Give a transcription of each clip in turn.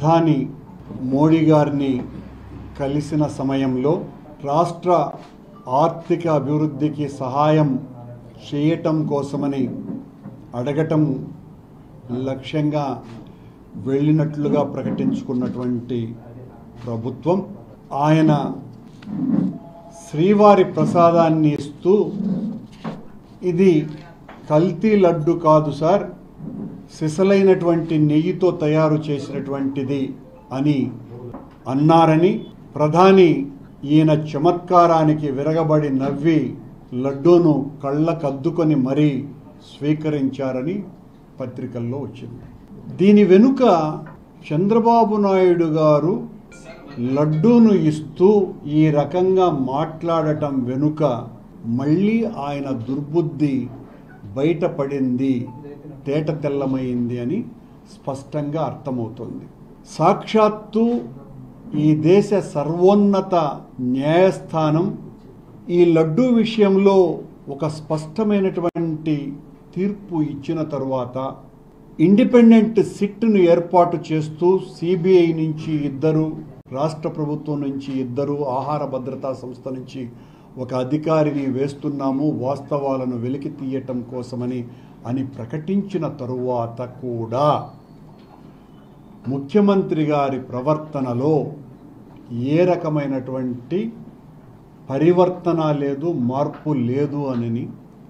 ప్రధాని మోడీ గారిని కలిసిన సమయంలో రాష్ట్ర ఆర్థిక అభివృద్ధికి సహాయం చేయటం కోసమని అడగటం లక్ష్యంగా వెళ్ళినట్లుగా ప్రకటించుకున్నటువంటి ప్రభుత్వం ఆయన శ్రీవారి ప్రసాదాన్ని ఇస్తూ ఇది కల్తీ లడ్డు కాదు సార్ సిసలైనటువంటి నెయ్యితో తయారు చేసినటువంటిది అని అన్నారని ప్రధాని ఈయన చమత్కారానికి విరగబడి నవ్వి లడ్డూను కళ్ళకద్దుకొని మరీ స్వీకరించారని పత్రికల్లో వచ్చింది దీని వెనుక చంద్రబాబు నాయుడు గారు లడ్డూను ఇస్తూ ఈ రకంగా మాట్లాడటం వెనుక మళ్ళీ ఆయన దుర్బుద్ధి బయటపడింది తేట తెల్లమైంది అని స్పష్టంగా అర్థమవుతుంది సాక్షాత్తు ఈ దేశ సర్వోన్నత న్యాయస్థానం ఈ లడ్డూ విషయంలో ఒక స్పష్టమైనటువంటి తీర్పు ఇచ్చిన తరువాత ఇండిపెండెంట్ సిట్ను ఏర్పాటు చేస్తూ సిబిఐ నుంచి ఇద్దరు రాష్ట్ర ప్రభుత్వం నుంచి ఇద్దరు ఆహార భద్రతా సంస్థ నుంచి ఒక అధికారిని వేస్తున్నాము వాస్తవాలను వెలికి తీయటం కోసమని అని ప్రకటించిన తరువాత కూడా ముఖ్యమంత్రి గారి ప్రవర్తనలో ఏ రకమైనటువంటి పరివర్తన లేదు మార్పు లేదు అని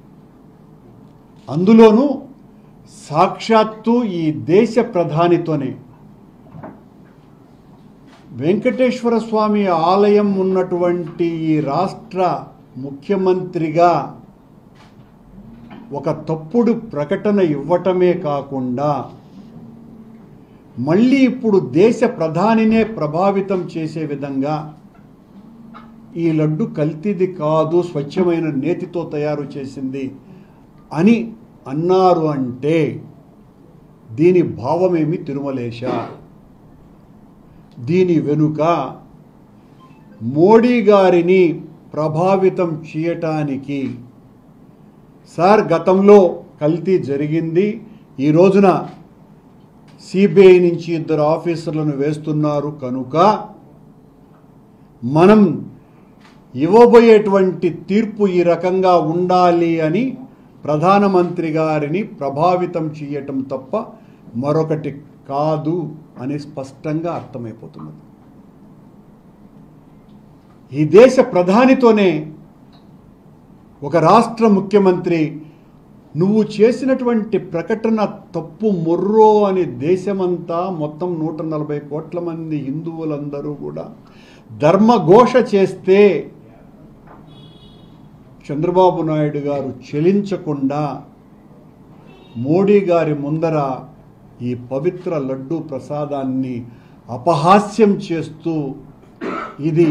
అందులోనూ సాక్షాత్తు ఈ దేశ ప్రధానితోనే వెంకటేశ్వర స్వామి ఆలయం ఉన్నటువంటి ఈ రాష్ట్ర ముఖ్యమంత్రిగా ఒక తప్పుడు ప్రకటన ఇవ్వటమే కాకుండా మళ్ళీ ఇప్పుడు దేశ ప్రధానినే ప్రభావితం చేసే విధంగా ఈ లడ్డు కల్తీది కాదు స్వచ్ఛమైన నేతితో తయారు చేసింది అని అన్నారు అంటే దీని భావమేమి తిరుమలేశ దీని వెనుక మోడీ గారిని ప్రభావితం చేయటానికి సార్ గతంలో కల్తీ జరిగింది ఈ రోజున సిబిఐ నుంచి ఇద్దరు ఆఫీసర్లను వేస్తున్నారు కనుక మనం ఇవ్వబోయేటువంటి తీర్పు ఈ రకంగా ఉండాలి అని ప్రధానమంత్రి గారిని ప్రభావితం చేయటం తప్ప మరొకటి కాదు అని స్పష్టంగా అర్థమైపోతున్నది ఈ దేశ ప్రధానితోనే ఒక రాష్ట్ర ముఖ్యమంత్రి నువ్వు చేసినటువంటి ప్రకటన తప్పు మొర్రో అని దేశమంతా మొత్తం నూట నలభై కోట్ల మంది హిందువులందరూ కూడా ధర్మఘోష చేస్తే చంద్రబాబు నాయుడు గారు చెలించకుండా మోడీ గారి ముందర ఈ పవిత్ర లడ్డూ ప్రసాదాన్ని అపహాస్యం చేస్తూ ఇది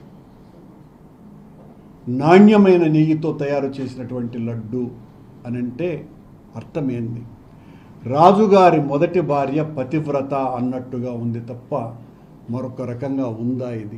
నాణ్యమైన నెయ్యితో తయారు చేసినటువంటి లడ్డు అని అంటే అర్థమేంది రాజుగారి మొదటి భార్య పతివ్రత అన్నట్టుగా ఉంది తప్ప మరొక రకంగా ఉందా ఇది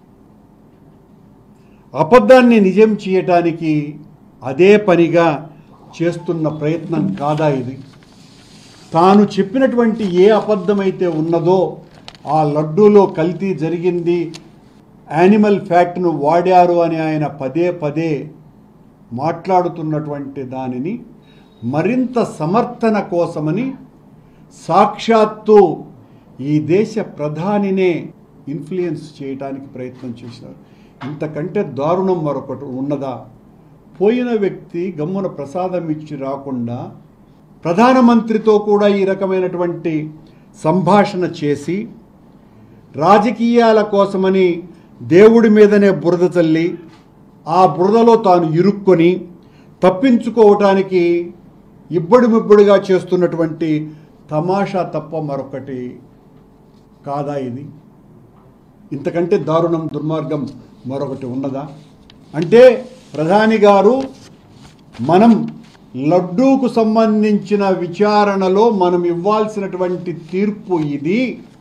అబద్ధాన్ని నిజం చేయటానికి అదే పనిగా చేస్తున్న ప్రయత్నం కాదా ఇది తాను చెప్పినటువంటి ఏ అబద్ధమైతే ఉన్నదో ఆ లడ్డూలో కల్తీ జరిగింది యానిమల్ ఫ్యాట్ను వాడారు అని ఆయన పదే పదే మాట్లాడుతున్నటువంటి దానిని మరింత సమర్థన కోసమని సాక్షాత్తు ఈ దేశ ప్రధానినే ఇన్ఫ్లుయెన్స్ చేయడానికి ప్రయత్నం చేశారు ఇంతకంటే దారుణం మరొకటి ఉన్నదా పోయిన వ్యక్తి గమ్మున ప్రసాదం ఇచ్చి రాకుండా ప్రధానమంత్రితో కూడా ఈ రకమైనటువంటి సంభాషణ చేసి రాజకీయాల కోసమని దేవుడి మీదనే బురద చల్లి ఆ బురదలో తాను ఇరుక్కొని తప్పించుకోవటానికి ఇబ్బడి ముబ్బడిగా చేస్తున్నటువంటి తమాషా తప్ప మరొకటి కాదా ఇది ఇంతకంటే దారుణం దుర్మార్గం మరొకటి ఉన్నదా అంటే ప్రధాని గారు మనం లడ్డూకు సంబంధించిన విచారణలో మనం ఇవ్వాల్సినటువంటి తీర్పు ఇది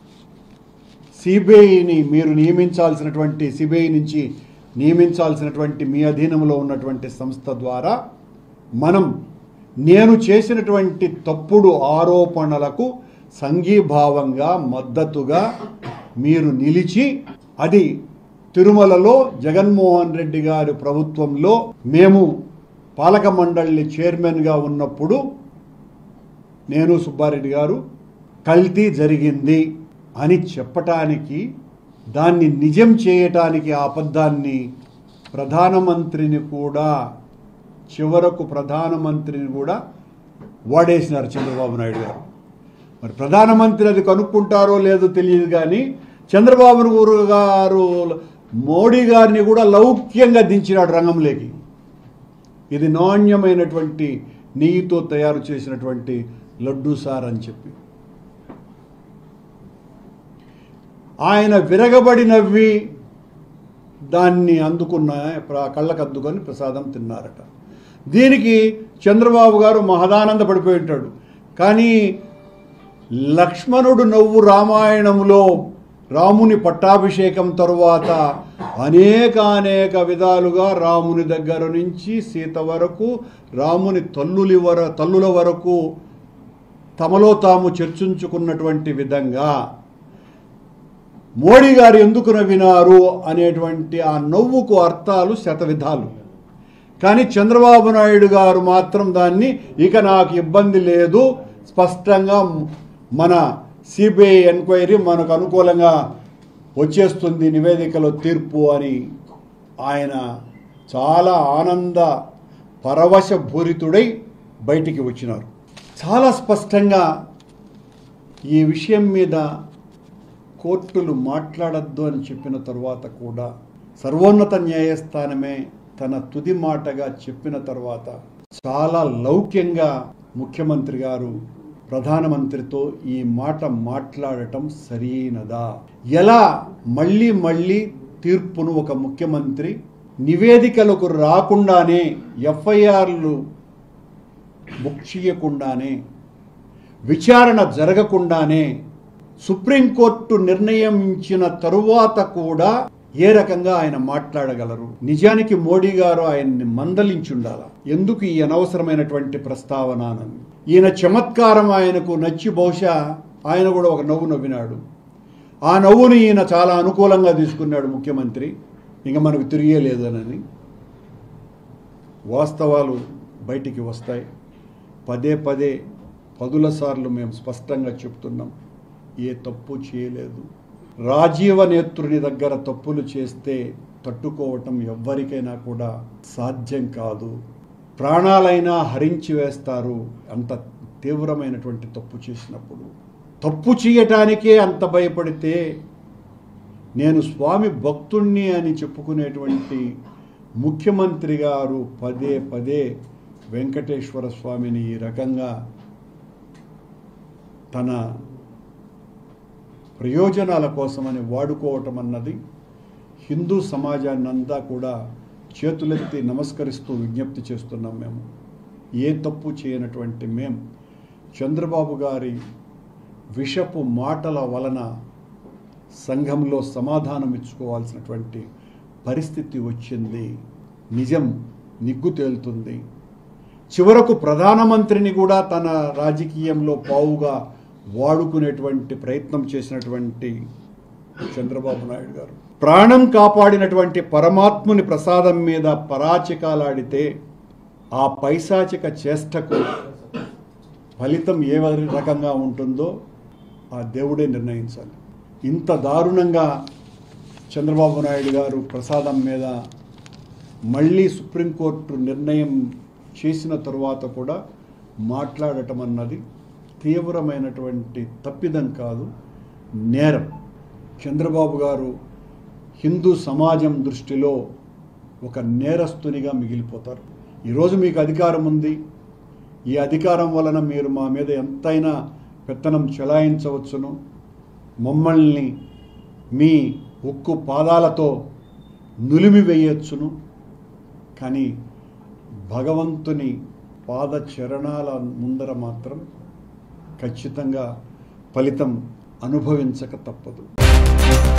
సిబిఐని మీరు నియమించాల్సినటువంటి సిబిఐ నుంచి నియమించాల్సినటువంటి మీ అధీనంలో ఉన్నటువంటి సంస్థ ద్వారా మనం నేను చేసినటువంటి తప్పుడు ఆరోపణలకు సంఘీభావంగా మద్దతుగా మీరు నిలిచి అది తిరుమలలో జగన్మోహన్ రెడ్డి గారి ప్రభుత్వంలో మేము పాలక మండలి చైర్మన్గా ఉన్నప్పుడు నేను సుబ్బారెడ్డి గారు కల్తీ జరిగింది అని చెప్పటానికి దాన్ని నిజం చేయటానికి ఆ అబద్ధాన్ని ప్రధానమంత్రిని కూడా చివరకు ప్రధానమంత్రిని కూడా వాడేసినారు చంద్రబాబు నాయుడు గారు మరి ప్రధానమంత్రి అది కనుక్కుంటారో లేదో తెలియదు కానీ చంద్రబాబు గురు గారు మోడీ గారిని కూడా లౌక్యంగా దించినాడు రంగంలోకి ఇది నాణ్యమైనటువంటి నెయ్యితో తయారు చేసినటువంటి లడ్డూ సార్ అని చెప్పి ఆయన విరగబడి నవ్వి దాన్ని అందుకున్న ప్ర- కళ్ళకు అద్దుకొని ప్రసాదం తిన్నారట దీనికి చంద్రబాబు గారు మహదానంద పడిపోయి ఉంటాడు కానీ లక్ష్మణుడు నవ్వు రామాయణంలో రాముని పట్టాభిషేకం తరువాత అనేక అనేక విధాలుగా రాముని దగ్గర నుంచి సీత వరకు రాముని తల్లులి వర తల్లుల వరకు తమలో తాము చర్చించుకున్నటువంటి విధంగా మోడీ గారు ఎందుకు నవ్వినారు అనేటువంటి ఆ నవ్వుకు అర్థాలు శతవిధాలు కానీ చంద్రబాబు నాయుడు గారు మాత్రం దాన్ని ఇక నాకు ఇబ్బంది లేదు స్పష్టంగా మన సిబిఐ ఎంక్వైరీ మనకు అనుకూలంగా వచ్చేస్తుంది నివేదికలో తీర్పు అని ఆయన చాలా ఆనంద పరవశభూరితుడై బయటికి వచ్చినారు చాలా స్పష్టంగా ఈ విషయం మీద కోర్టులు మాట్లాడద్దు అని చెప్పిన తరువాత కూడా సర్వోన్నత న్యాయస్థానమే తన తుది మాటగా చెప్పిన తర్వాత చాలా లౌక్యంగా ముఖ్యమంత్రి గారు ప్రధానమంత్రితో ఈ మాట మాట్లాడటం సరైనదా ఎలా మళ్ళీ మళ్ళీ తీర్పును ఒక ముఖ్యమంత్రి నివేదికలకు రాకుండానే ఎఫ్ఐఆర్లు బుక్ చేయకుండానే విచారణ జరగకుండానే సుప్రీంకోర్టు నిర్ణయించిన తరువాత కూడా ఏ రకంగా ఆయన మాట్లాడగలరు నిజానికి మోడీ గారు ఆయన్ని మందలించుండాల ఎందుకు ఈ అనవసరమైనటువంటి ప్రస్తావన అని ఈయన చమత్కారం ఆయనకు నచ్చి బహుశా ఆయన కూడా ఒక నవ్వు నవ్వినాడు ఆ నవ్వుని ఈయన చాలా అనుకూలంగా తీసుకున్నాడు ముఖ్యమంత్రి ఇంక మనకు తిరిగేలేదనని వాస్తవాలు బయటికి వస్తాయి పదే పదే పదుల సార్లు మేము స్పష్టంగా చెప్తున్నాం ఏ తప్పు చేయలేదు రాజీవ నేత్రుని దగ్గర తప్పులు చేస్తే తట్టుకోవటం ఎవ్వరికైనా కూడా సాధ్యం కాదు ప్రాణాలైనా హరించి వేస్తారు అంత తీవ్రమైనటువంటి తప్పు చేసినప్పుడు తప్పు చేయటానికే అంత భయపడితే నేను స్వామి భక్తుణ్ణి అని చెప్పుకునేటువంటి ముఖ్యమంత్రి గారు పదే పదే వెంకటేశ్వర స్వామిని ఈ రకంగా తన ప్రయోజనాల కోసమని వాడుకోవటం అన్నది హిందూ సమాజాన్ని అంతా కూడా చేతులెత్తి నమస్కరిస్తూ విజ్ఞప్తి చేస్తున్నాం మేము ఏ తప్పు చేయనటువంటి మేం చంద్రబాబు గారి విషపు మాటల వలన సంఘంలో సమాధానం ఇచ్చుకోవాల్సినటువంటి పరిస్థితి వచ్చింది నిజం నిగ్గు తేలుతుంది చివరకు ప్రధానమంత్రిని కూడా తన రాజకీయంలో పావుగా వాడుకునేటువంటి ప్రయత్నం చేసినటువంటి చంద్రబాబు నాయుడు గారు ప్రాణం కాపాడినటువంటి పరమాత్ముని ప్రసాదం మీద పరాచికాలాడితే ఆ పైశాచిక చేష్టకు ఫలితం ఏ రకంగా ఉంటుందో ఆ దేవుడే నిర్ణయించాలి ఇంత దారుణంగా చంద్రబాబు నాయుడు గారు ప్రసాదం మీద మళ్ళీ సుప్రీంకోర్టు నిర్ణయం చేసిన తరువాత కూడా మాట్లాడటం అన్నది తీవ్రమైనటువంటి తప్పిదం కాదు నేరం చంద్రబాబు గారు హిందూ సమాజం దృష్టిలో ఒక నేరస్తునిగా మిగిలిపోతారు ఈరోజు మీకు అధికారం ఉంది ఈ అధికారం వలన మీరు మా మీద ఎంతైనా పెత్తనం చెలాయించవచ్చును మమ్మల్ని మీ ఉక్కు పాదాలతో నులిమి వేయొచ్చును కానీ భగవంతుని పాద చరణాల ముందర మాత్రం ఖచ్చితంగా ఫలితం అనుభవించక తప్పదు